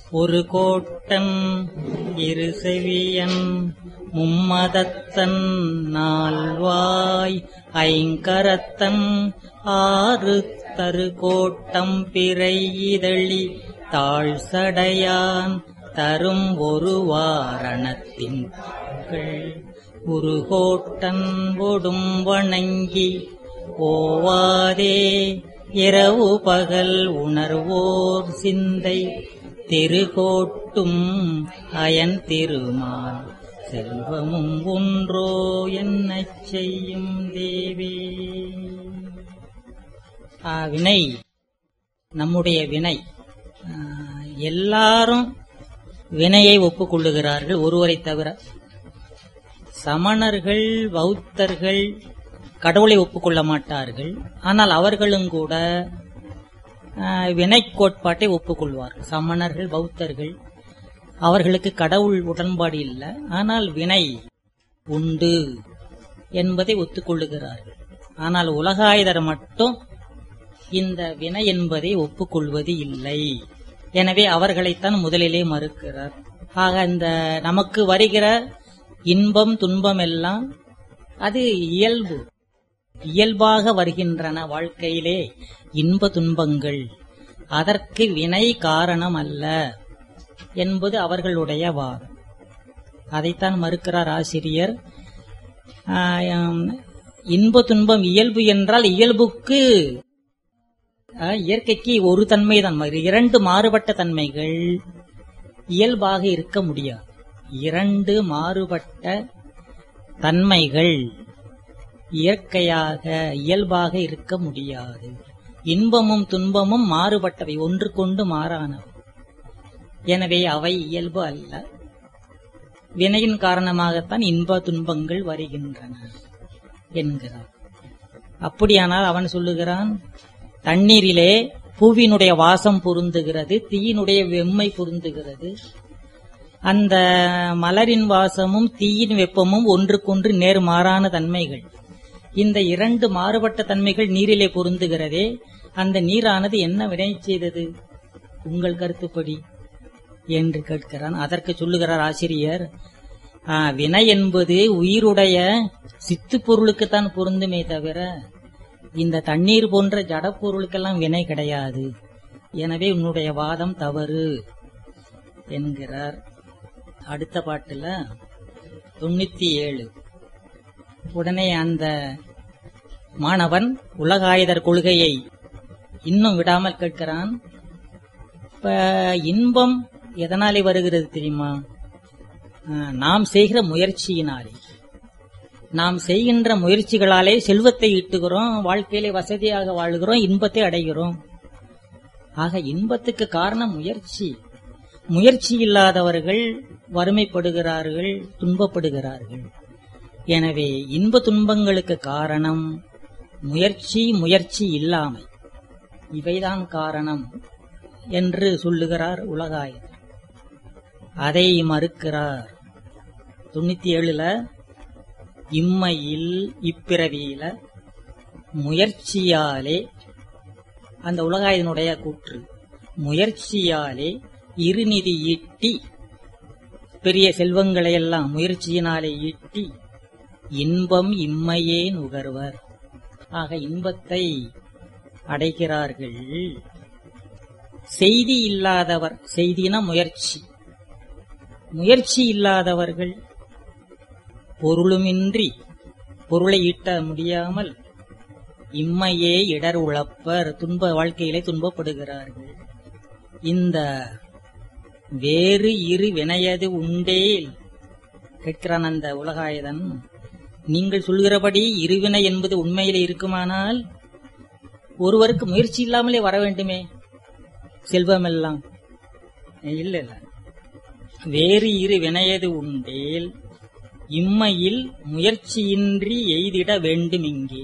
ஒரு கோட்டன் இரு செவியன் மும்மதத்தன் நால்வாய் ஐங்கரத்தன் ஆறு தரு கோட்டம் பிறை இதழி தாழ் சடையான் தரும் ஒரு வாரணத்தின் ஒரு கோட்டன் ஒடும் வணங்கி ஓவாதே இரவு பகல் உணர்வோர் சிந்தை திருகோட்டும் அயன் திருமால் செல்வமும் ஒன்றோ என்னச் செய்யும் தேவே ஆ, வினை நம்முடைய வினை ஆ, எல்லாரும் வினையை ஒப்புக்கொள்ளுகிறார்கள் ஒருவரை தவிர சமணர்கள் பௌத்தர்கள் கடவுளை ஒப்புக்கொள்ள மாட்டார்கள் ஆனால் அவர்களும் கூட ஆஹ், வினை கோட்பாட்டை ஒப்புக்கொள்வார்கள் சமணர்கள் பௌத்தர்கள் அவர்களுக்கு கடவுள் உடன்பாடு இல்லை ஆனால் வினை உண்டு என்பதை ஒத்துக்கொள்ளுகிறார்கள் ஆனால் உலகாயுதர் மட்டும் இந்த வினை என்பதை ஒப்புக்கொள்வது இல்லை எனவே அவர்களைத்தான் முதலிலே மறுக்கிறார் ஆக இந்த நமக்கு வருகிற இன்பம் துன்பம் எல்லாம் அது இயல்பு இயல்பாக வருகின்றன வாழ்க்கையிலே இன்ப துன்பங்கள் அதற்கு வினை காரணம் அல்ல என்பது அவர்களுடைய வாதம் அதைத்தான் மறுக்கிறார் ஆசிரியர் ஆம், இன்ப துன்பம் இயல்பு என்றால் இயல்புக்கு ஆ, இயற்கைக்கு ஒரு தன்மைதான் இரண்டு மாறுபட்ட தன்மைகள் இயல்பாக இருக்க முடியாது இரண்டு மாறுபட்ட தன்மைகள் இயற்கையாக இயல்பாக இருக்க முடியாது இன்பமும் துன்பமும் மாறுபட்டவை ஒன்றுக்கொண்டு மாறானவை எனவே அவை இயல்பு அல்ல வினையின் காரணமாகத்தான் இன்ப துன்பங்கள் வருகின்றன என்கிறார் அப்படியானால் அவன் சொல்லுகிறான் தண்ணீரிலே பூவினுடைய வாசம் பொருந்துகிறது தீயினுடைய வெம்மை பொருந்துகிறது அந்த மலரின் வாசமும் தீயின் வெப்பமும் ஒன்றுக்கொன்று நேர்மாறான தன்மைகள் இந்த இரண்டு மாறுபட்ட தன்மைகள் நீரிலே பொருந்துகிறதே அந்த நீரானது என்ன வினை செய்தது உங்கள் கருத்துப்படி என்று கேட்கிறான் அதற்கு சொல்லுகிறார் ஆசிரியர் ஆ, வினை என்பது உயிருடைய சித்து பொருளுக்குத்தான் பொருந்துமே தவிர இந்த தண்ணீர் போன்ற ஜட பொருளுக்கெல்லாம் வினை கிடையாது எனவே உன்னுடைய வாதம் தவறு என்கிறார் அடுத்த பாட்டுல தொண்ணூத்தி ஏழு உடனே அந்த மாணவன் உலகாயுதர் கொள்கையை இன்னும் விடாமல் கேட்கிறான் இப்ப இன்பம் எதனாலே வருகிறது தெரியுமா ஆஹ், நாம் செய்கிற முயற்சியினாலே நாம் செய்கின்ற முயற்சிகளாலே செல்வத்தை ஈட்டுகிறோம் வாழ்க்கையிலே வசதியாக வாழ்கிறோம் இன்பத்தை அடைகிறோம் ஆக இன்பத்துக்கு காரணம் முயற்சி முயற்சி இல்லாதவர்கள் வறுமைப்படுகிறார்கள் துன்பப்படுகிறார்கள் எனவே இன்ப துன்பங்களுக்கு காரணம் முயற்சி முயற்சி இல்லாமை இவைதான் காரணம் என்று சொல்லுகிறார் உலகாயர் அதை மறுக்கிறார் தொண்ணூத்தி ஏழுல இம்மையில் இப்பிறவியில முயற்சியாலே அந்த உலகாயனுடைய கூற்று முயற்சியாலே இருநிதி ஈட்டி பெரிய செல்வங்களை எல்லாம் முயற்சியினாலே ஈட்டி இன்பம் இம்மையே நுகர்வர் ஆக இன்பத்தை அடைகிறார்கள் செய்தி இல்லாதவர் செய்தினா முயற்சி முயற்சி இல்லாதவர்கள் பொருளுமின்றி பொருளை ஈட்ட முடியாமல் இம்மையே இடர் உழப்பர் துன்ப வாழ்க்கையிலே துன்பப்படுகிறார்கள் இந்த வேறு இரு வினையது உண்டேல் கேட்கிறான் அந்த உலகாயதன் நீங்கள் சொல்கிறபடி இருவினை என்பது உண்மையிலே இருக்குமானால் ஒருவருக்கு முயற்சி இல்லாமலே வர வேண்டுமே செல்வமெல்லாம் இல்ல இல்ல வேறு இரு வினையது உண்டேல் இம்மையில் முயற்சியின்றி எய்திட வேண்டும் இங்கே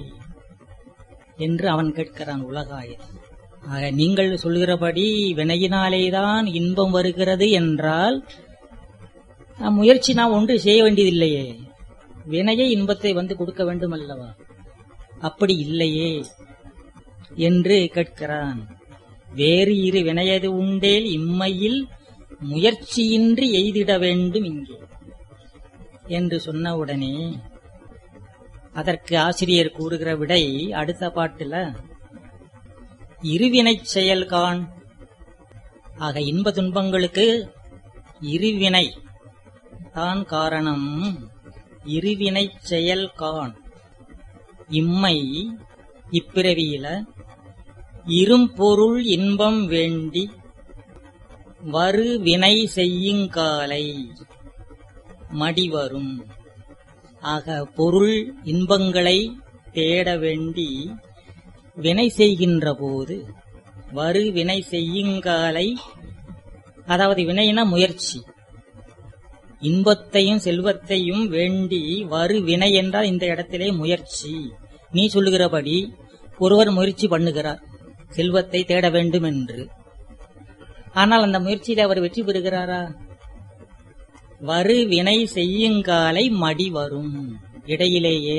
என்று அவன் கேட்கிறான் உலகாயன் ஆக நீங்கள் சொல்கிறபடி வினையினாலேதான் இன்பம் வருகிறது என்றால் அஹ், முயற்சி நான் ஒன்று செய்ய வேண்டியதில்லையே வினையே இன்பத்தை வந்து கொடுக்க வேண்டும் அல்லவா அப்படி இல்லையே என்று கேட்கிறான் வேறு இரு வினையது உண்டேல் இம்மையில் முயற்சியின்றி எய்திட வேண்டும் இங்கே என்று சொன்னவுடனே அதற்கு ஆசிரியர் கூறுகிற விடை அடுத்த பாட்டுல இருவினைச் செயல்கான் ஆக இன்ப துன்பங்களுக்கு இருவினை தான் காரணம் இருவினைச் செயல்கான் இம்மை இப்பிறவியில இரும்பொருள் இன்பம் வேண்டி வரு வினை செய்யுங்காலை மடிவரும் ஆக பொருள் இன்பங்களை தேட வேண்டி வினை செய்கின்ற போது வரு வினை செய்யுங்காலை அதாவது வினைனா முயற்சி இன்பத்தையும் செல்வத்தையும் வேண்டி வரு வினை என்றால் இந்த இடத்திலே முயற்சி நீ சொல்லுகிறபடி ஒருவர் முயற்சி பண்ணுகிறார் செல்வத்தை தேட வேண்டும் என்று ஆனால் அந்த முயற்சியில் அவர் வெற்றி பெறுகிறாரா வரு வினை செய்யுங்காலை மடி வரும் இடையிலேயே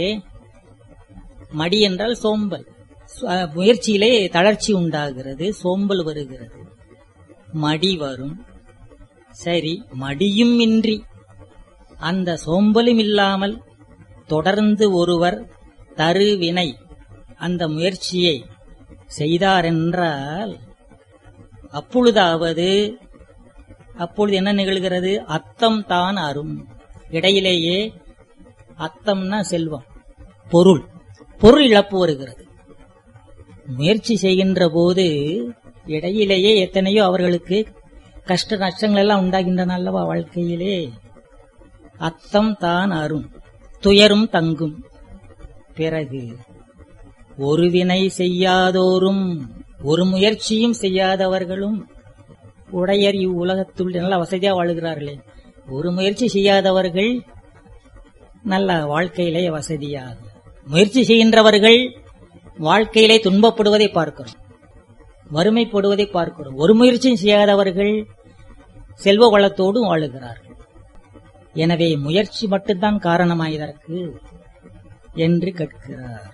மடி என்றால் சோம்பல் சு- முயற்சியிலே தளர்ச்சி உண்டாகிறது சோம்பல் வருகிறது மடி வரும் சரி மடியும் இன்றி அந்த சோம்பலும் இல்லாமல் தொடர்ந்து ஒருவர் தரு வினை அந்த முயற்சியை செய்தாரென்றால் அப்பொழுதாவது அப்பொழுது என்ன நிகழ்கிறது அத்தம் தான் அரும் இடையிலேயே அத்தம்னா செல்வம் பொருள் பொருள் இழப்பு வருகிறது முயற்சி செய்கின்ற போது இடையிலேயே எத்தனையோ அவர்களுக்கு கஷ்ட நஷ்டங்கள் எல்லாம் உண்டாகின்றன அல்லவா வாழ்க்கையிலே அத்தம் தான் அரும் துயரும் தங்கும் பிறகு ஒரு வினை செய்யாதோரும் ஒரு முயற்சியும் செய்யாதவர்களும் உடையர் இவ்வுலகத்துள் நல்ல வசதியா வாழுகிறார்களே ஒரு முயற்சி செய்யாதவர்கள் நல்ல வாழ்க்கையிலே வசதியாக முயற்சி செய்கின்றவர்கள் வாழ்க்கையிலே துன்பப்படுவதை பார்க்கிறோம் வறுமைப்படுவதை பார்க்கிறோம் ஒரு முயற்சியும் செய்யாதவர்கள் செல்வ வளத்தோடு வாழுகிறார்கள் எனவே முயற்சி மட்டும்தான் காரணமா இதற்கு என்று கேட்கிறார்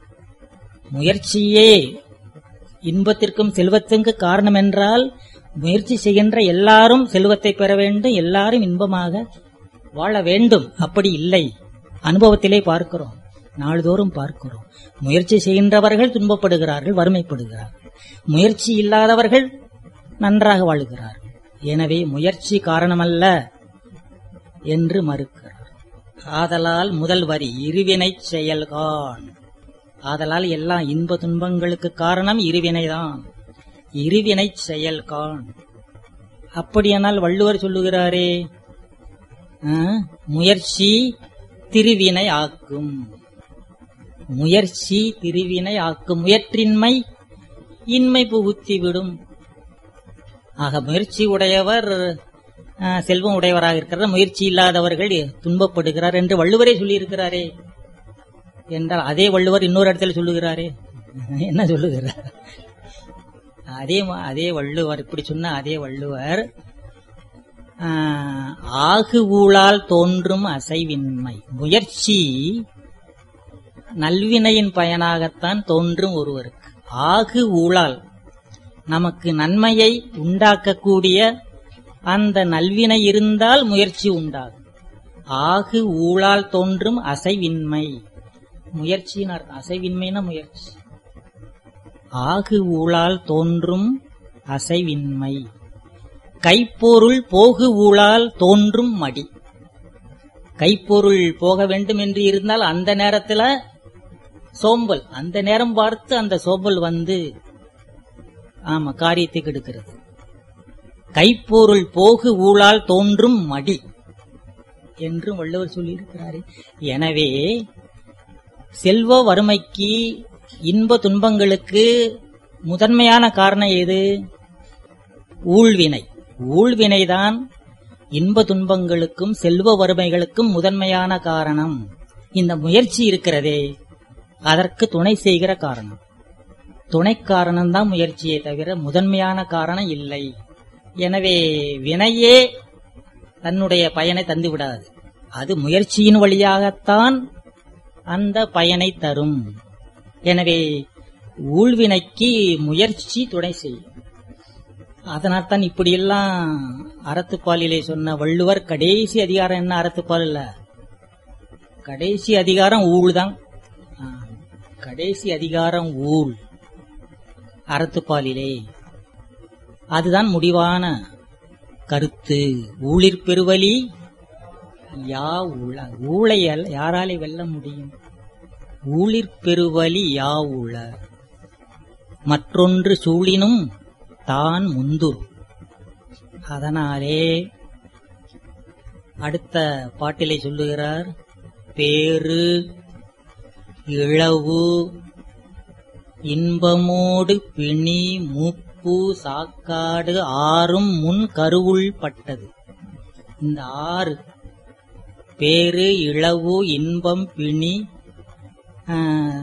முயற்சியே இன்பத்திற்கும் செல்வத்திற்கு காரணம் என்றால் முயற்சி செய்கின்ற எல்லாரும் செல்வத்தை பெற வேண்டும் எல்லாரும் இன்பமாக வாழ வேண்டும் அப்படி இல்லை அனுபவத்திலே பார்க்கிறோம் நாள்தோறும் பார்க்கிறோம் முயற்சி செய்கின்றவர்கள் துன்பப்படுகிறார்கள் வறுமைப்படுகிறார்கள் முயற்சி இல்லாதவர்கள் நன்றாக வாழுகிறார்கள் எனவே முயற்சி காரணமல்ல என்று மறுக்கிறார் ஆதலால் முதல் வரி இருவினைச் செயல்கான் ஆதலால் எல்லா இன்ப துன்பங்களுக்கு காரணம் இருவினைதான் இருவினைச் செயல்கான் அப்படியானால் வள்ளுவர் சொல்லுகிறாரே ஆ, முயற்சி திருவினை ஆக்கும் முயற்சி திருவினை ஆக்கும் முயற்றின்மை இன்மை புகுத்தி விடும் ஆக முயற்சி உடையவர் ஆ, செல்வம் உடையவராக இருக்கிறார் முயற்சி இல்லாதவர்கள் துன்பப்படுகிறார் என்று வள்ளுவரே சொல்லியிருக்கிறாரே என்றால் அதே வள்ளுவர் இன்னொரு இடத்துல சொல்லுகிறாரே என்ன சொல்லுகிறார் அதே மா- அதே வள்ளுவர் இப்படி சொன்ன அதே வள்ளுவர் ஆ, ஆகு ஊழால் தோன்றும் அசைவின்மை முயற்சி நல்வினையின் பயனாகத்தான் தோன்றும் ஒருவருக்கு ஆகு ஊழால் நமக்கு நன்மையை உண்டாக்கக்கூடிய அந்த நல்வினை இருந்தால் முயற்சி உண்டாகும் ஆகு ஊழால் தோன்றும் அசைவின்மை முயற்சியின் அர்த்தம் அசைவின்மைனா முயற்சி ஆகு ஊழால் தோன்றும் அசைவின்மை கைப்பொருள் போகு ஊழால் தோன்றும் மடி கைப்பொருள் போக வேண்டும் என்று இருந்தால் அந்த நேரத்துல சோம்பல் அந்த நேரம் பார்த்து அந்த சோம்பல் வந்து ஆமா காரியத்தை கெடுக்கிறது கைப்பொருள் போகு ஊழால் தோன்றும் மடி என்று வள்ளுவர் சொல்லியிருக்கிறாரே எனவே செல்வ வறுமைக்கு இன்ப துன்பங்களுக்கு முதன்மையான காரணம் எது ஊழ்வினை ஊழ்வினைதான் இன்ப துன்பங்களுக்கும் செல்வ வறுமைகளுக்கும் முதன்மையான காரணம் இந்த முயற்சி இருக்கிறதே அதற்கு துணை செய்கிற காரணம் துணை காரணம்தான் முயற்சியை தவிர முதன்மையான காரணம் இல்லை எனவே வினையே தன்னுடைய பயனை தந்து விடாது அது முயற்சியின் வழியாகத்தான் அந்த பயனை தரும் எனவே ஊழ்வினைக்கு முயற்சி துணை செய்யும் அதனால்தான் இப்படியெல்லாம் அறத்துப்பாலிலே சொன்ன வள்ளுவர் கடைசி அதிகாரம் என்ன அறத்துப்பால் இல்ல கடைசி அதிகாரம் ஊழ் தான் ஆ, கடைசி அதிகாரம் ஊழ் அறத்துப்பாலிலே அதுதான் முடிவான கருத்து ஊழிற் பெருவழி யா உள ஊழை அல்- யாராலே வெல்ல முடியும் ஊழிற் பெருவழி யா உள மற்றொன்று சூழினும் தான் முந்துர் அதனாலே அடுத்த பாட்டிலே சொல்லுகிறார் பேரு இழவு இன்பமோடு பிணி மூப்பு சாக்காடு ஆறும் முன் கருவுள் பட்டது இந்த ஆறு பேரு இழவு இன்பம் பிணி ஆ,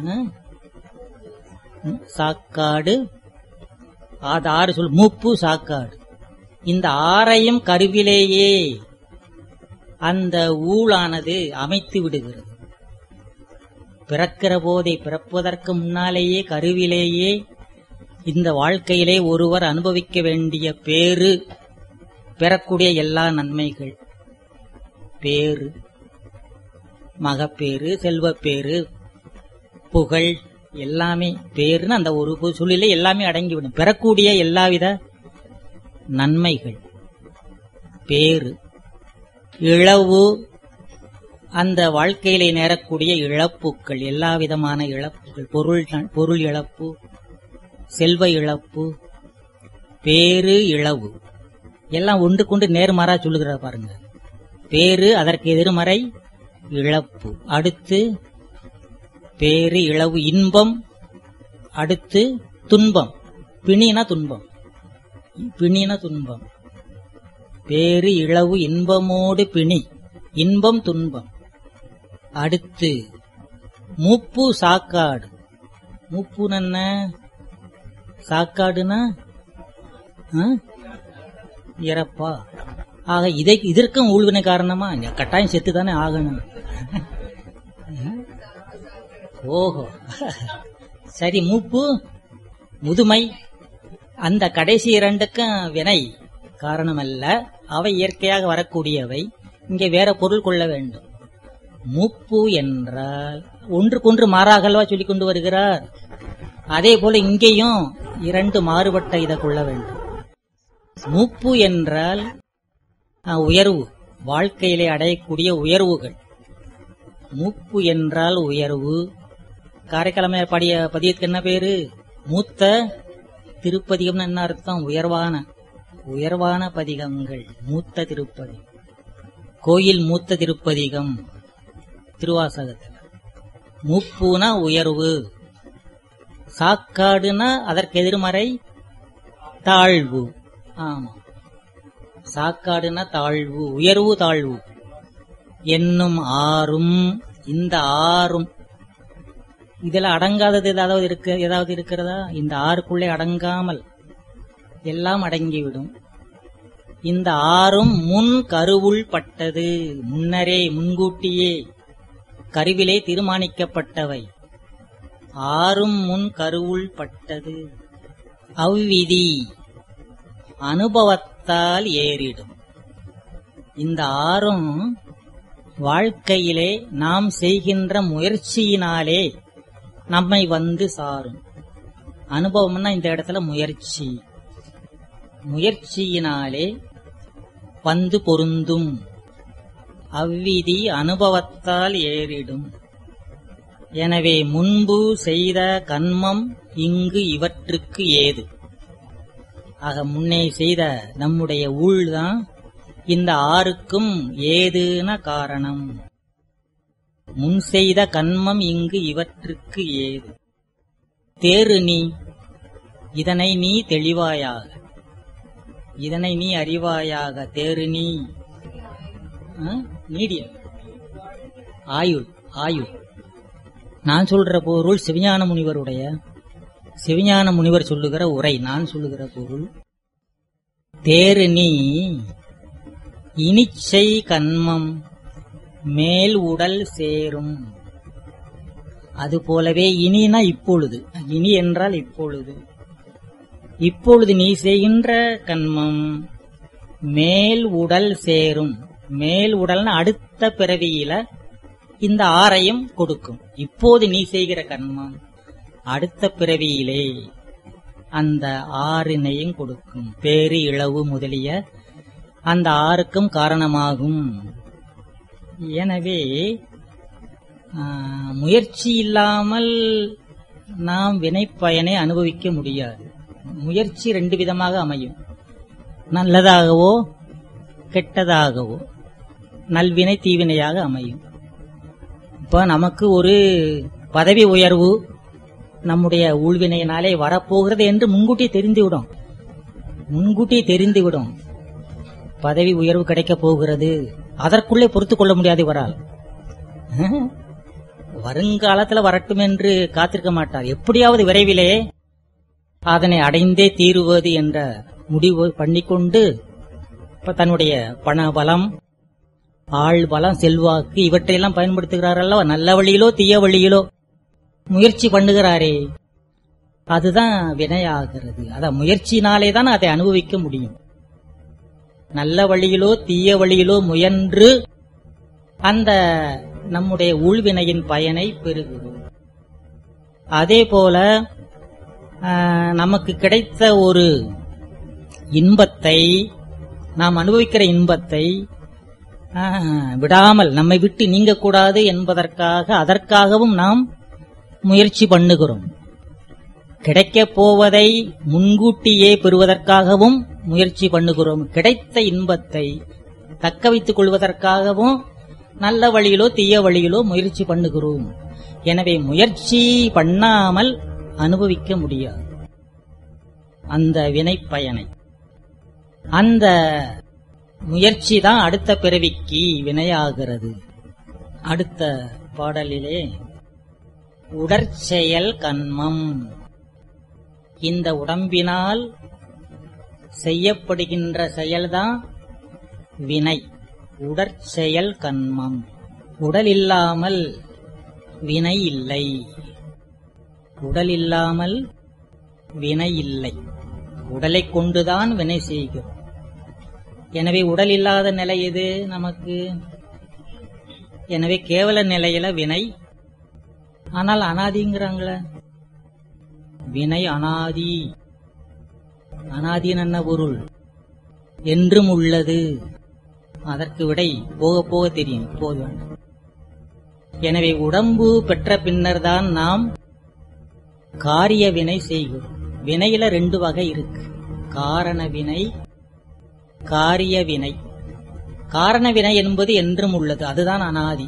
ம், சாக்காடு அது ஆறு சொல் மூப்பு சாக்காடு இந்த ஆறையும் கருவிலேயே அந்த ஊழானது அமைத்து விடுகிறது பிறக்கிற போதே பிறப்பதற்கு முன்னாலேயே கருவிலேயே இந்த வாழ்க்கையிலே ஒருவர் அனுபவிக்க வேண்டிய பேரு பெறக்கூடிய எல்லா நன்மைகள் பேரு மகப்பேறு செல்வப்பேறு புகழ் எல்லாமே பேருன்னு அந்த ஒரு பு- சொல்லிலே எல்லாமே அடங்கிவிடும் பெறக்கூடிய எல்லாவித நன்மைகள் பேரு இழவு அந்த வாழ்க்கையிலே நேரக்கூடிய இழப்புக்கள் எல்லா விதமான இழப்புகள் பொருள் ந- பொருள் இழப்பு செல்வ இழப்பு பேரு இழவு எல்லாம் ஒன்று கொண்டு நேர்மாறா சொல்லுகிறார் பாருங்க பேரு அதற்கு எதிர்மறை இழப்பு அடுத்து பேரு இழவு இன்பம் அடுத்து துன்பம் பிணினா துன்பம் பிணினா துன்பம் பேரு இழவு இன்பமோடு பிணி இன்பம் துன்பம் அடுத்து மூப்பு சாக்காடு மூப்பு என்ன சாக்காடுனா ஆ? இறப்பா ஆக இதை இதற்கும் ஊழ்வினை காரணமா இங்க கட்டாயம் செத்து தானே ஆகணும் ஓஹோ சரி மூப்பு முதுமை அந்த கடைசி இரண்டுக்கும் வினை காரணமல்ல அவை இயற்கையாக வரக்கூடியவை இங்கே வேற பொருள் கொள்ள வேண்டும் மூப்பு என்றால் ஒன்றுக்கொன்று மாறாகல்வா சொல்லிக் கொண்டு வருகிறார் அதே போல இங்கேயும் இரண்டு மாறுபட்ட இதை கொள்ள வேண்டும் மூப்பு என்றால் அஹ், உயர்வு வாழ்க்கையிலே அடையக்கூடிய உயர்வுகள் மூப்பு என்றால் உயர்வு காரைக்கிழமை பாடிய பதியத்துக்கு என்ன பேரு மூத்த திருப்பதிகம்னு என்ன அர்த்தம் உயர்வான உயர்வான பதிகங்கள் மூத்த திருப்பதி கோயில் மூத்த திருப்பதிகம் திருவாசகத்தில் மூப்புனா உயர்வு சாக்காடுனா அதற்கு எதிர்மறை தாழ்வு ஆமா சாக்காடுனா தாழ்வு உயர்வு தாழ்வு என்னும் ஆறும் இந்த ஆறும் இதுல அடங்காதது ஏதாவது இருக்க ஏதாவது இருக்கிறதா இந்த ஆறுக்குள்ளே அடங்காமல் எல்லாம் அடங்கிவிடும் இந்த ஆறும் முன் கருவுள் பட்டது முன்னரே முன்கூட்டியே கருவிலே தீர்மானிக்கப்பட்டவை ஆறும் முன் கருவுள் பட்டது அவ்விதி அனுபவத்தால் ஏறிடும் இந்த ஆறும் வாழ்க்கையிலே நாம் செய்கின்ற முயற்சியினாலே நம்மை வந்து சாரும் அனுபவம்னா இந்த இடத்துல முயற்சி முயற்சியினாலே வந்து பொருந்தும் அவ்விதி அனுபவத்தால் ஏறிடும் எனவே முன்பு செய்த கன்மம் இங்கு இவற்றுக்கு ஏது ஆக முன்னே செய்த நம்முடைய ஊழ்தான் இந்த ஆறுக்கும் ஏதுன காரணம் முன் செய்த கன்மம் இங்கு இவற்றுக்கு ஏது தேறு நீ இதனை நீ தெளிவாயாக இதனை நீ அறிவாயாக தேறு நீ ஆ? நீடிய ஆயுள் ஆயுள் நான் சொல்ற பொருள் சிவஞான முனிவருடைய சிவஞான முனிவர் சொல்லுகிற உரை நான் சொல்லுகிற பொருள் தேறு நீ இனிச்சை கன்மம் மேல் உடல் சேரும் அது போலவே இனினா இப்பொழுது இனி என்றால் இப்பொழுது இப்பொழுது நீ செய்கின்ற கண்மம் மேல் உடல் சேரும் மேல் உடல்னு அடுத்த பிறவியில இந்த ஆறையும் கொடுக்கும் இப்போது நீ செய்கிற கண்மம் அடுத்த பிறவியிலே அந்த ஆறினையும் கொடுக்கும் பேரு இளவு முதலிய அந்த ஆறுக்கும் காரணமாகும் எனவே ஆ, முயற்சி இல்லாமல் நாம் வினைப்பயனை அனுபவிக்க முடியாது முயற்சி ரெண்டு விதமாக அமையும் நல்லதாகவோ கெட்டதாகவோ நல்வினை தீவினையாக அமையும் இப்ப நமக்கு ஒரு பதவி உயர்வு நம்முடைய ஊழ்வினையினாலே வரப்போகிறது என்று முன்கூட்டி தெரிந்துவிடும் முன்கூட்டி தெரிந்துவிடும் பதவி உயர்வு கிடைக்கப் போகிறது அதற்குள்ளே பொறுத்துக் கொள்ள முடியாது இவரால் வருங்காலத்துல வரட்டும் என்று காத்திருக்க மாட்டார் எப்படியாவது விரைவிலே அதனை அடைந்தே தீருவது என்ற முடிவு பண்ணிக்கொண்டு இப்ப தன்னுடைய பண பலம் ஆள் பலம் செல்வாக்கு இவற்றையெல்லாம் பயன்படுத்துகிறார் அல்லவா நல்ல வழியிலோ தீய வழியிலோ முயற்சி பண்ணுகிறாரே அதுதான் வினையாகிறது அத முயற்சியினாலே தான் அதை அனுபவிக்க முடியும் நல்ல வழியிலோ தீய வழியிலோ முயன்று அந்த நம்முடைய ஊழ்வினையின் பயனை பெறுகிறோம் அதே போல ஆஹ், நமக்கு கிடைத்த ஒரு இன்பத்தை நாம் அனுபவிக்கிற இன்பத்தை ஆஹ், விடாமல் நம்மை விட்டு நீங்கக்கூடாது என்பதற்காக அதற்காகவும் நாம் முயற்சி பண்ணுகிறோம் கிடைக்கப் போவதை முன்கூட்டியே பெறுவதற்காகவும் முயற்சி பண்ணுகிறோம் கிடைத்த இன்பத்தை தக்க வைத்துக் கொள்வதற்காகவும் நல்ல வழியிலோ தீய வழியிலோ முயற்சி பண்ணுகிறோம் எனவே முயற்சி பண்ணாமல் அனுபவிக்க முடியாது அந்த வினை பயனை அந்த முயற்சி தான் அடுத்த பிறவிக்கு வினையாகிறது அடுத்த பாடலிலே உடற்செயல் கண்மம் இந்த உடம்பினால் செய்யப்படுகின்ற செயல்தான் வினை உடற்செயல் கண்மம் உடல் இல்லாமல் வினை இல்லை உடல் இல்லாமல் வினை இல்லை உடலை கொண்டுதான் வினை செய்கிறோம் எனவே உடல் இல்லாத நிலை எது நமக்கு எனவே கேவல நிலையில வினை ஆனால் அனாதிங்கிறாங்களே வினை அனாதி அனாதின் என்ன பொருள் என்றும் உள்ளது அதற்கு விடை போக போக தெரியும் போது வேண்டாம் எனவே உடம்பு பெற்ற பின்னர் தான் நாம் காரிய வினை செய்கிறோம் வினையில ரெண்டு வகை இருக்கு காரண வினை காரிய வினை காரண வினை என்பது என்றும் உள்ளது அதுதான் அனாதி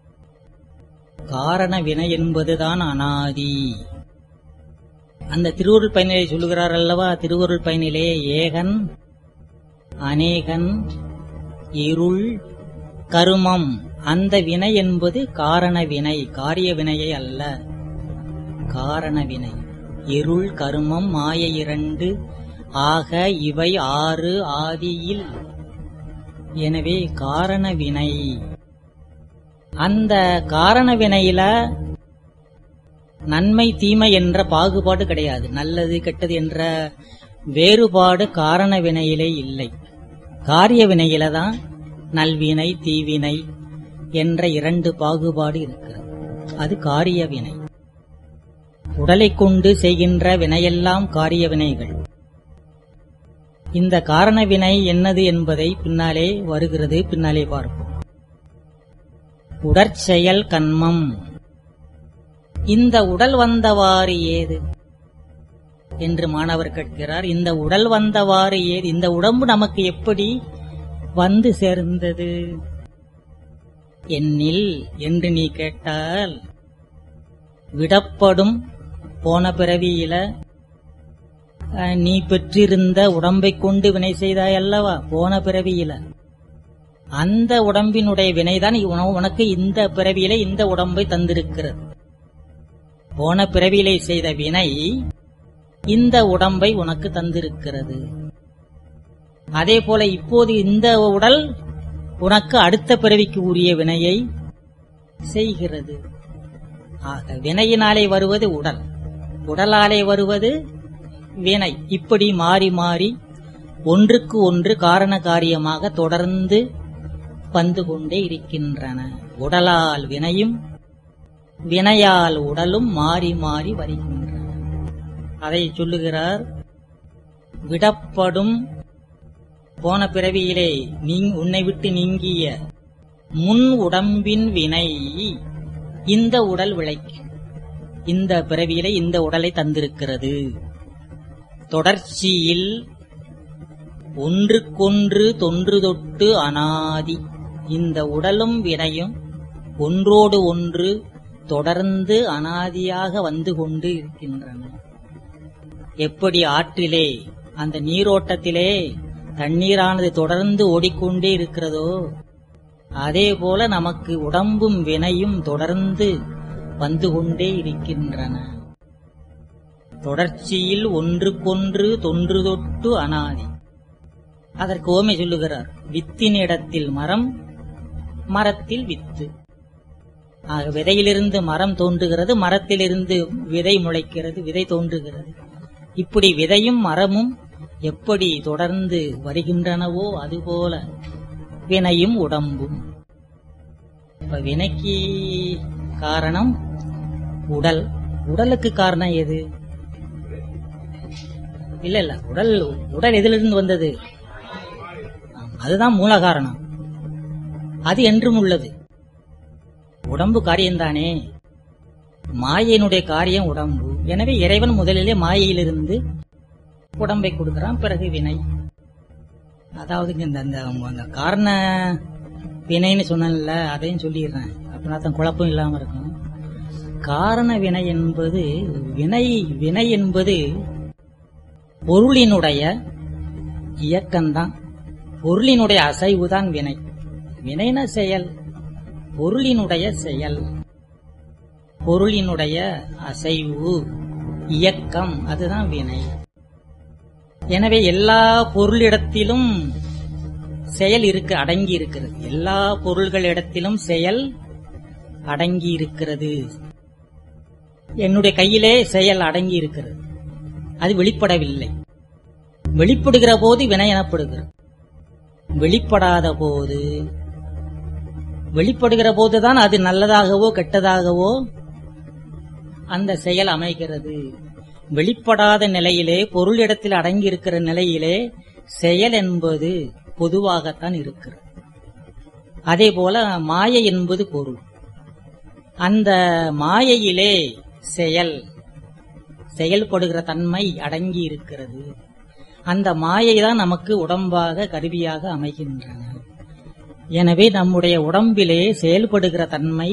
காரண வினை என்பதுதான் அனாதி அந்த திருவருள் பயனிலே சொல்லுகிறார் அல்லவா திருவருள் பயனிலே ஏகன் அநேகன் இருள் கருமம் அந்த வினை என்பது காரண வினை காரிய வினையை அல்ல காரண வினை இருள் கருமம் மாய இரண்டு ஆக இவை ஆறு ஆதியில் எனவே காரண வினை அந்த காரண வினையில நன்மை தீமை என்ற பாகுபாடு கிடையாது நல்லது கெட்டது என்ற வேறுபாடு காரண வினையிலே இல்லை காரிய வினையில தான் நல்வினை தீவினை என்ற இரண்டு பாகுபாடு இருக்கிறது அது காரிய வினை உடலை கொண்டு செய்கின்ற வினையெல்லாம் காரிய வினைகள் இந்த காரண வினை என்னது என்பதை பின்னாலே வருகிறது பின்னாலே பார்ப்போம் உடற்செயல் கண்மம் இந்த உடல் வந்தவாறு ஏது என்று மாணவர் கேட்கிறார் இந்த உடல் வந்தவாறு ஏது இந்த உடம்பு நமக்கு எப்படி வந்து சேர்ந்தது என்னில் என்று நீ கேட்டால் விடப்படும் போன பிறவியில அஹ், நீ பெற்றிருந்த உடம்பை கொண்டு வினை செய்தாய் அல்லவா போன பிறவியில அந்த உடம்பினுடைய வினைதான் உன- உனக்கு இந்த பிறவியில இந்த உடம்பை தந்திருக்கிறது போன பிறவியிலே செய்த வினை இந்த உடம்பை உனக்கு தந்திருக்கிறது அதே போல இப்போது இந்த உடல் உனக்கு அடுத்த பிறவிக்கு உரிய வினையை செய்கிறது ஆக வினையினாலே வருவது உடல் உடலாலே வருவது வினை இப்படி மாறி மாறி ஒன்றுக்கு ஒன்று காரண காரியமாக தொடர்ந்து வந்து கொண்டே இருக்கின்றன உடலால் வினையும் வினையால் உடலும் மாறி மாறி வருகின்றன அதை சொல்லுகிறார் விடப்படும் போன பிறவியிலே நீ உன்னை விட்டு நீங்கிய முன் உடம்பின் வினை இந்த உடல் விளைக்கும் இந்த பிறவியிலே இந்த உடலை தந்திருக்கிறது தொடர்ச்சியில் ஒன்றுக்கொன்று தொன்று தொட்டு அனாதி இந்த உடலும் வினையும் ஒன்றோடு ஒன்று தொடர்ந்து அனாதியாக வந்து கொண்டு இருக்கின்றன எப்படி ஆற்றிலே அந்த நீரோட்டத்திலே தண்ணீரானது தொடர்ந்து ஓடிக்கொண்டே இருக்கிறதோ அதே போல நமக்கு உடம்பும் வினையும் தொடர்ந்து வந்து கொண்டே இருக்கின்றன தொடர்ச்சியில் ஒன்றுக்கொன்று தொன்று தொட்டு அனாதி அதற்கு ஓமை சொல்லுகிறார் வித்தினிடத்தில் மரம் மரத்தில் வித்து ஆக விதையிலிருந்து மரம் தோன்றுகிறது மரத்திலிருந்து விதை முளைக்கிறது விதை தோன்றுகிறது இப்படி விதையும் மரமும் எப்படி தொடர்ந்து வருகின்றனவோ அதுபோல வினையும் உடம்பும் இப்ப வினைக்கு காரணம் உடல் உடலுக்கு காரணம் எது இல்ல இல்ல உடல் உடல் எதிலிருந்து வந்தது ஆம், அதுதான் மூல காரணம் அது என்றும் உள்ளது உடம்பு காரியம்தானே மாயையினுடைய காரியம் உடம்பு எனவே இறைவன் முதலிலே மாயையிலிருந்து உடம்பை கொடுக்கிறான் பிறகு வினை அதாவது இந்த அந்த அந்த காரண வினைன்னு சொன்னேன்ல அதையும் சொல்லிடுறேன் அப்படின்னா தான் குழப்பம் இல்லாம இருக்கும் காரண வினை என்பது வினை வினை என்பது பொருளினுடைய இயக்கம்தான் பொருளினுடைய அசைவுதான் வினை வினைன செயல் பொருளினுடைய செயல் பொருளினுடைய அசைவு இயக்கம் அதுதான் வினை எனவே எல்லா பொருளிடத்திலும் செயல் இருக்கு அடங்கி இருக்கிறது எல்லா பொருள்களிடத்திலும் செயல் அடங்கி இருக்கிறது என்னுடைய கையிலே செயல் அடங்கி இருக்கிறது அது வெளிப்படவில்லை வெளிப்படுகிற போது வினை எனப்படுகிறது வெளிப்படாத போது வெளிப்படுகிற போதுதான் அது நல்லதாகவோ கெட்டதாகவோ அந்த செயல் அமைகிறது வெளிப்படாத நிலையிலே பொருளிடத்தில் அடங்கி இருக்கிற நிலையிலே செயல் என்பது பொதுவாகத்தான் இருக்கிறது அதே போல மாயை என்பது பொருள் அந்த மாயையிலே செயல் செயல்படுகிற தன்மை அடங்கி இருக்கிறது அந்த மாயை தான் நமக்கு உடம்பாக கருவியாக அமைகின்றன எனவே நம்முடைய உடம்பிலே செயல்படுகிற தன்மை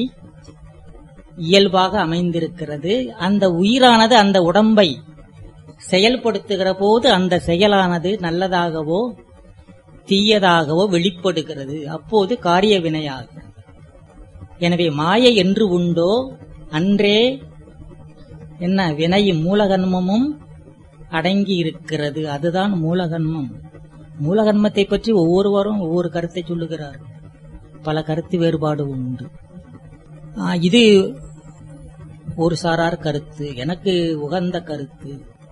இயல்பாக அமைந்திருக்கிறது அந்த உயிரானது அந்த உடம்பை செயல்படுத்துகிற போது அந்த செயலானது நல்லதாகவோ தீயதாகவோ வெளிப்படுகிறது அப்போது காரிய வினையாகிறது எனவே மாயை என்று உண்டோ அன்றே என்ன வினையும் மூலகன்மமும் அடங்கி இருக்கிறது அதுதான் மூலகன்மம் மூலகன்மத்தை பற்றி ஒவ்வொருவரும் ஒவ்வொரு கருத்தை சொல்லுகிறார் பல கருத்து வேறுபாடு உண்டு ஆ, இது ஒரு சாரார் கருத்து எனக்கு உகந்த கருத்து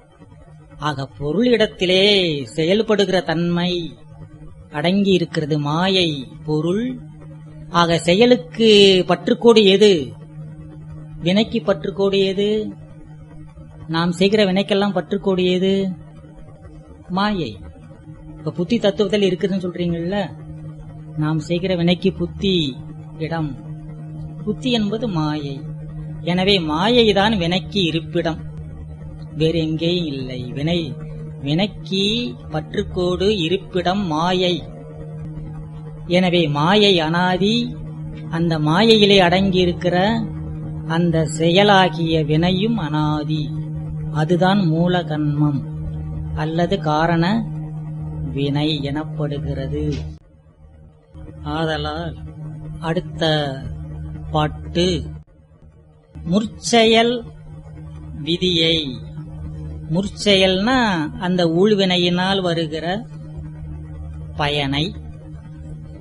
ஆக பொருளிடத்திலே செயல்படுகிற தன்மை அடங்கி இருக்கிறது மாயை பொருள் ஆக செயலுக்கு பற்றுக்கோடு எது வினைக்கு பற்றுக்கோடு எது நாம் செய்கிற வினைக்கெல்லாம் பற்றுக்கோடு எது மாயை இப்ப புத்தி தத்துவத்தில் இருக்குதுன்னு சொல்றீங்கல்ல நாம் செய்கிற வினைக்கு புத்தி இடம் புத்தி என்பது மாயை எனவே மாயை தான் வினைக்கு இருப்பிடம் வேறு எங்கேயும் இல்லை வினை வினைக்கு பற்றுக்கோடு இருப்பிடம் மாயை எனவே மாயை அனாதி அந்த மாயையிலே அடங்கி இருக்கிற அந்த செயலாகிய வினையும் அனாதி அதுதான் மூல கன்மம் அல்லது காரண வினை எனப்படுகிறது ஆதலால் அடுத்த பாட்டு முற்செயல் விதியை முற்செயல்னா அந்த ஊழ்வினையினால் வருகிற பயனை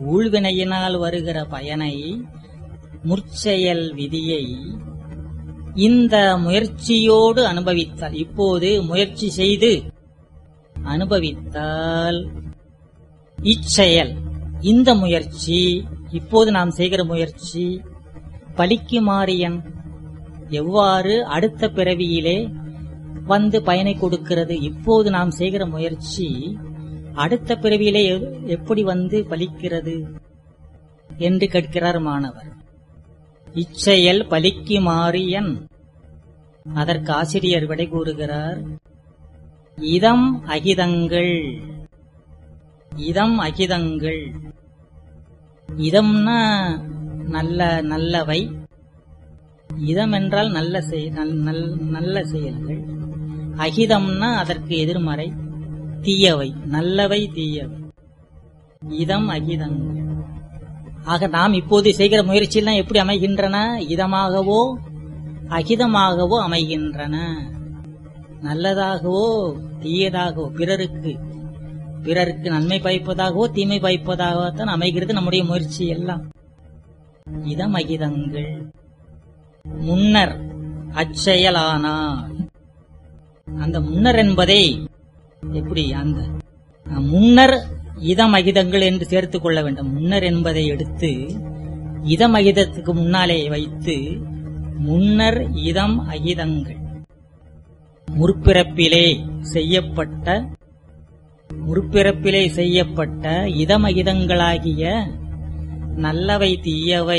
ஊழ்வினையினால் வருகிற பயனை முற்செயல் விதியை இந்த முயற்சியோடு அனுபவித்தால் இப்போது முயற்சி செய்து அனுபவித்தால் இச்செயல் இந்த முயற்சி இப்போது நாம் செய்கிற முயற்சி பலிக்குமாறியன் எவ்வாறு அடுத்த பிறவியிலே வந்து பயனை கொடுக்கிறது இப்போது நாம் செய்கிற முயற்சி அடுத்த பிறவியிலே எ- எப்படி வந்து பலிக்கிறது என்று கேட்கிறார் மாணவர் இச்செயல் பலிக்குமாறியன் அதற்கு ஆசிரியர் விடை கூறுகிறார் இதம் அகிதங்கள் இதம் அகிதங்கள் இதம்னா நல்ல நல்லவை இதம் என்றால் நல்ல செய்- நல்- நல்- நல்ல செயல்கள் அகிதம்னா அதற்கு எதிர்மறை தீயவை நல்லவை தீயவை இதம் அகிதங்கள் ஆக நாம் இப்போது செய்கிற முயற்சியெல்லாம் எப்படி அமைகின்றன இதமாகவோ அகிதமாகவோ அமைகின்றன நல்லதாகவோ தீயதாகவோ பிறருக்கு பிறருக்கு நன்மை பயப்பதாகவோ தீமை பயப்பதாகத்தான் அமைகிறது நம்முடைய முயற்சி எல்லாம் இதம் அகிதங்கள் முன்னர் அச்செயலானார் அந்த முன்னர் என்பதை எப்படி அந்த அஹ், முன்னர் இதம் அகிதங்கள் என்று சேர்த்துக் கொள்ள வேண்டும் முன்னர் என்பதை எடுத்து இதம் அகிதத்துக்கு முன்னாலே வைத்து முன்னர் இதம் அகிதங்கள் முற்பிறப்பிலே செய்யப்பட்ட முற்பிறப்பிலே செய்யப்பட்ட இதமகிதங்களாகிய நல்லவை தீயவை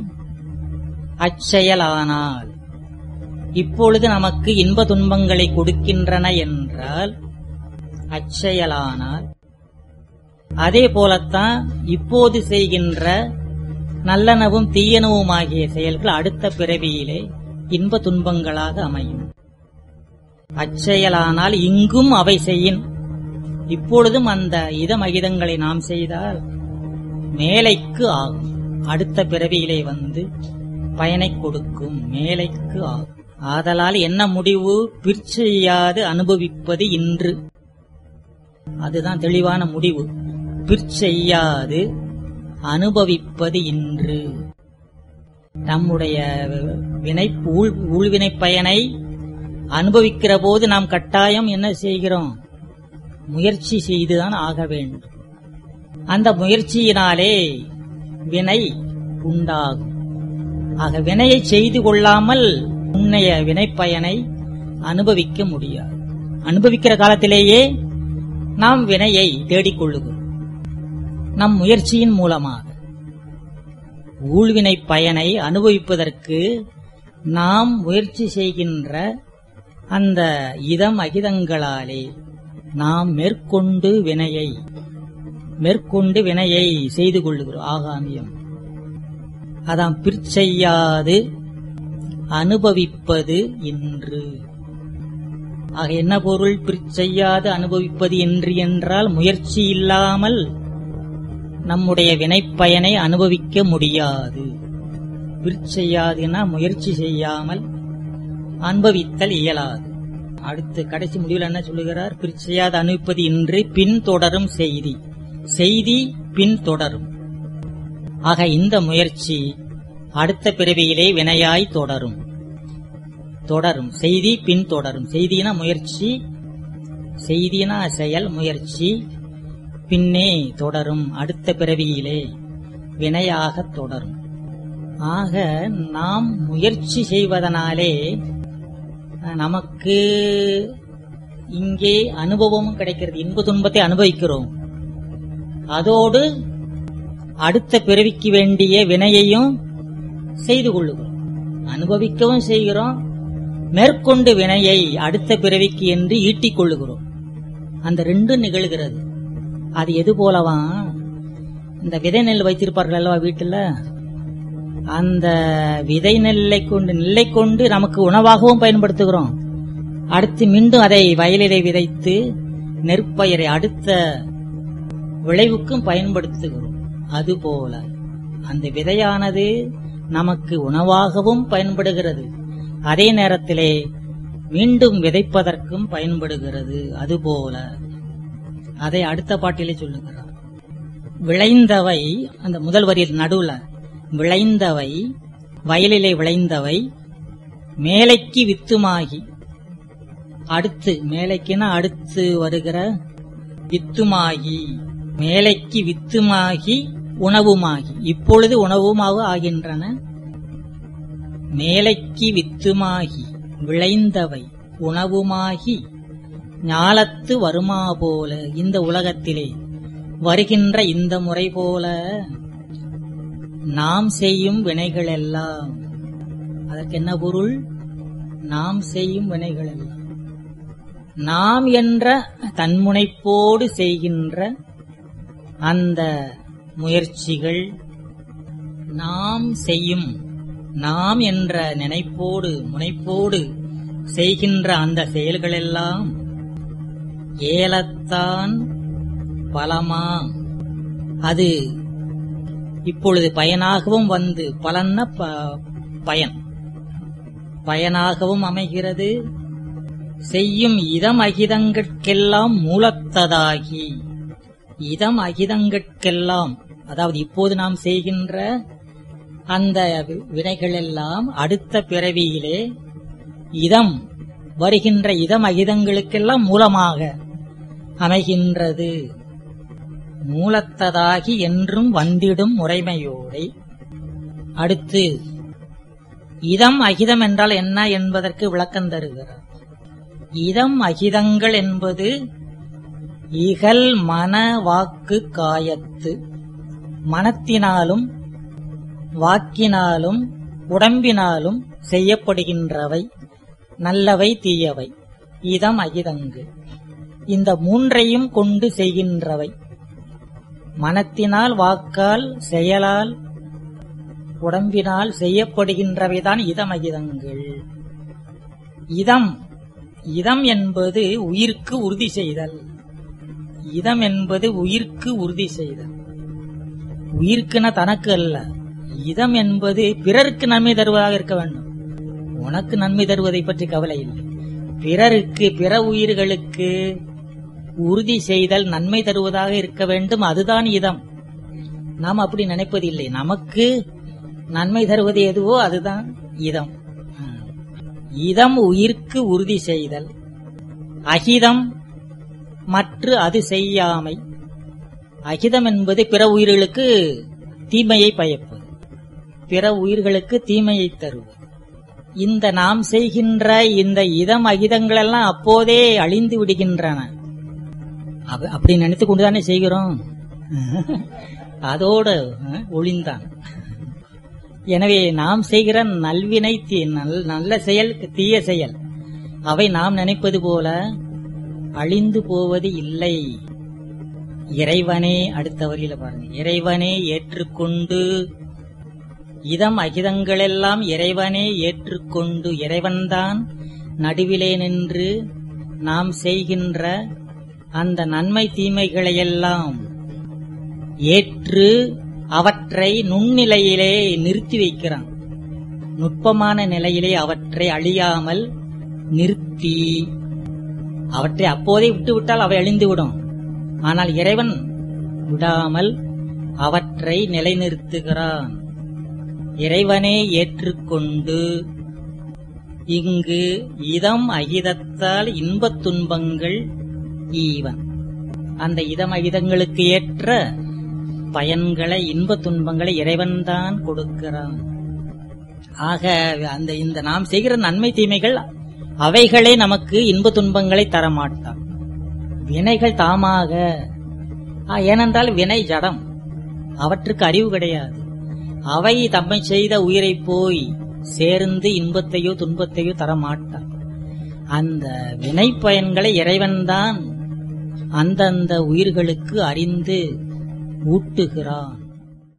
அச்செயலானால் இப்பொழுது நமக்கு இன்ப துன்பங்களை கொடுக்கின்றன என்றால் அச்செயலானால் அதே போலத்தான் இப்போது செய்கின்ற நல்லனவும் தீயனவுமாகிய செயல்கள் அடுத்த பிறவியிலே இன்ப துன்பங்களாக அமையும் அச்செயலானால் இங்கும் அவை செய்யின் இப்பொழுதும் அந்த இதமகிதங்களை நாம் செய்தால் மேலைக்கு ஆகும் அடுத்த பிறவியிலே வந்து பயனை கொடுக்கும் மேலைக்கு ஆகும் ஆதலால் என்ன முடிவு பிற்செய்யாது அனுபவிப்பது இன்று அதுதான் தெளிவான முடிவு பிற்செய்யாது அனுபவிப்பது இன்று நம்முடைய வினை ஊழ் ஊழ்வினை பயனை அனுபவிக்கிற போது நாம் கட்டாயம் என்ன செய்கிறோம் முயற்சி செய்துதான் ஆக வேண்டும் அந்த முயற்சியினாலே வினை உண்டாகும் ஆக வினையை செய்து கொள்ளாமல் முன்னைய வினைப்பயனை அனுபவிக்க முடியாது அனுபவிக்கிற காலத்திலேயே நாம் வினையை தேடிக்கொள்ளுகிறோம் நம் முயற்சியின் மூலமாக ஊழ்வினை பயனை அனுபவிப்பதற்கு நாம் முயற்சி செய்கின்ற அந்த இதம் அகிதங்களாலே நாம் மேற்கொண்டு வினையை மேற்கொண்டு வினையை செய்து கொள்ளுகிறோம் ஆகாமியம் அதாம் பிற்செய்யாது அனுபவிப்பது இன்று ஆக என்ன பொருள் பிற்செய்யாது அனுபவிப்பது என்று என்றால் முயற்சி இல்லாமல் நம்முடைய வினைப்பயனை அனுபவிக்க முடியாது பிற்செய்யாதுன்னா முயற்சி செய்யாமல் அனுபவித்தல் இயலாது அடுத்து கடைசி முடிவில் என்ன சொல்லுகிறார் பிற்செய்யாது அனுபவிப்பது இன்று பின் தொடரும் செய்தி செய்தி பின் தொடரும் ஆக இந்த முயற்சி அடுத்த பிறவியிலே வினையாய் தொடரும் தொடரும் செய்தி பின் தொடரும் செய்தினா முயற்சி செய்தினா செயல் முயற்சி பின்னே தொடரும் அடுத்த பிறவியிலே வினையாக தொடரும் ஆக நாம் முயற்சி செய்வதனாலே அஹ், நமக்கு இங்கே அனுபவமும் கிடைக்கிறது இன்ப துன்பத்தை அனுபவிக்கிறோம் அதோடு அடுத்த பிறவிக்கு வேண்டிய வினையையும் செய்து கொள்ளுகிறோம் அனுபவிக்கவும் செய்கிறோம் மேற்கொண்டு வினையை அடுத்த பிறவிக்கு என்று ஈட்டிக் கொள்ளுகிறோம் அந்த ரெண்டும் நிகழ்கிறது அது எது போலவா இந்த விதை நெல் வைத்திருப்பார்கள் அல்லவா வீட்டுல அந்த விதை நெல்லை கொண்டு நெல்லை கொண்டு நமக்கு உணவாகவும் பயன்படுத்துகிறோம் அடுத்து மீண்டும் அதை வயலிலே விதைத்து நெற்பயிரை அடுத்த விளைவுக்கும் பயன்படுத்துகிறோம் அதுபோல அந்த விதையானது நமக்கு உணவாகவும் பயன்படுகிறது அதே நேரத்திலே மீண்டும் விதைப்பதற்கும் பயன்படுகிறது அதுபோல அதை அடுத்த பாட்டிலே சொல்லுகிறார் விளைந்தவை அந்த முதல் வரியில் நடுவுல விளைந்தவை வயலிலே விளைந்தவை மேலைக்கு வித்துமாகி அடுத்து மேலைக்குன்னா அடுத்து வருகிற வித்துமாகி மேலைக்கு வித்துமாகி உணவுமாகி இப்பொழுது உணவுமாக ஆகின்றன மேலைக்கு வித்துமாகி விளைந்தவை உணவுமாகி ஞாலத்து வருமா போல இந்த உலகத்திலே வருகின்ற இந்த முறை போல நாம் செய்யும் வினைகள் எல்லாம் அதற்கு என்ன பொருள் நாம் செய்யும் வினைகள் எல்லாம் நாம் என்ற தன்முனைப்போடு செய்கின்ற அந்த முயற்சிகள் நாம் செய்யும் நாம் என்ற நினைப்போடு முனைப்போடு செய்கின்ற அந்த செயல்களெல்லாம் ஏலத்தான் பலமா அது இப்பொழுது பயனாகவும் வந்து பலன்ன ப- பயன் பயனாகவும் அமைகிறது செய்யும் இதம் அகிதங்கட்கெல்லாம் மூலத்ததாகி இதம் அகிதங்கட்கெல்லாம் அதாவது இப்போது நாம் செய்கின்ற அந்த வி- வினைகளெல்லாம் அடுத்த பிறவியிலே இதம் வருகின்ற இதம் அகிதங்களுக்கெல்லாம் மூலமாக அமைகின்றது மூலத்ததாகி என்றும் வந்திடும் முறைமையோடை அடுத்து இதம் அகிதம் என்றால் என்ன என்பதற்கு விளக்கம் தருகிறார் இதம் அகிதங்கள் என்பது இகல் மன வாக்கு காயத்து மனத்தினாலும் வாக்கினாலும் உடம்பினாலும் செய்யப்படுகின்றவை நல்லவை தீயவை இதம் அகிதங்கு இந்த மூன்றையும் கொண்டு செய்கின்றவை மனத்தினால் வாக்கால் செயலால் உடம்பினால் செய்யப்படுகின்றவைதான் இதமகிதங்கள் இதம் இதம் என்பது உயிர்க்கு உறுதி செய்தல் இதம் என்பது உயிர்க்கு உறுதி செய்தல் உயிர்க்குன தனக்கு அல்ல இதம் என்பது பிறருக்கு நன்மை தருவதாக இருக்க வேண்டும் உனக்கு நன்மை தருவதை பற்றி கவலை இல்லை பிறருக்கு பிற உயிர்களுக்கு உறுதி செய்தல் நன்மை தருவதாக இருக்க வேண்டும் அதுதான் இதம் நாம் அப்படி நினைப்பதில்லை நமக்கு நன்மை தருவது எதுவோ அதுதான் இதம் ம். இதம் உயிர்க்கு உறுதி செய்தல் அகிதம் மற்ற அது செய்யாமை அகிதம் என்பது பிற உயிர்களுக்கு தீமையை பயப்பது பிற உயிர்களுக்கு தீமையை தருவது இந்த நாம் செய்கின்ற இந்த இதம் அகிதங்கள் எல்லாம் அப்போதே அழிந்து விடுகின்றன அப்ப- அப்படி நினைத்து கொண்டுதானே செய்கிறோம் அதோட அஹ், ஒளிந்தான் எனவே நாம் செய்கிற நல்வினை தீ- நல்- நல்ல செயல் தீய செயல் அவை நாம் நினைப்பது போல அழிந்து போவது இல்லை இறைவனே அடுத்த வரியில பாருங்க இறைவனே ஏற்றுக்கொண்டு இதம் அகிதங்களெல்லாம் இறைவனே ஏற்றுக்கொண்டு இறைவன்தான் நடுவிலே நின்று நாம் செய்கின்ற அந்த நன்மை தீமைகளையெல்லாம் ஏற்று அவற்றை நுண்ணிலையிலே நிறுத்தி வைக்கிறான் நுட்பமான நிலையிலே அவற்றை அழியாமல் நிறுத்தி அவற்றை அப்போதே விட்டு விட்டால் அவை அழிந்துவிடும் ஆனால் இறைவன் விடாமல் அவற்றை நிலைநிறுத்துகிறான் இறைவனே ஏற்றுக்கொண்டு இங்கு இதம் அகிதத்தால் இன்பத் துன்பங்கள் ஈவன் அந்த இதம் அகிதங்களுக்கு ஏற்ற பயன்களை இன்பத் துன்பங்களை இறைவன்தான் கொடுக்கிறான் ஆக அந்த இந்த நாம் செய்கிற நன்மை தீமைகள் அவைகளே நமக்கு இன்ப துன்பங்களை தரமாட்டான் வினைகள் தாமாக ஆ, ஏனென்றால் வினை ஜடம் அவற்றுக்கு அறிவு கிடையாது அவை தம்மை செய்த உயிரை போய் சேர்ந்து இன்பத்தையோ துன்பத்தையோ தரமாட்டான் அந்த வினை பயன்களை இறைவன்தான் அந்தந்த உயிர்களுக்கு அறிந்து ஊட்டுகிறான்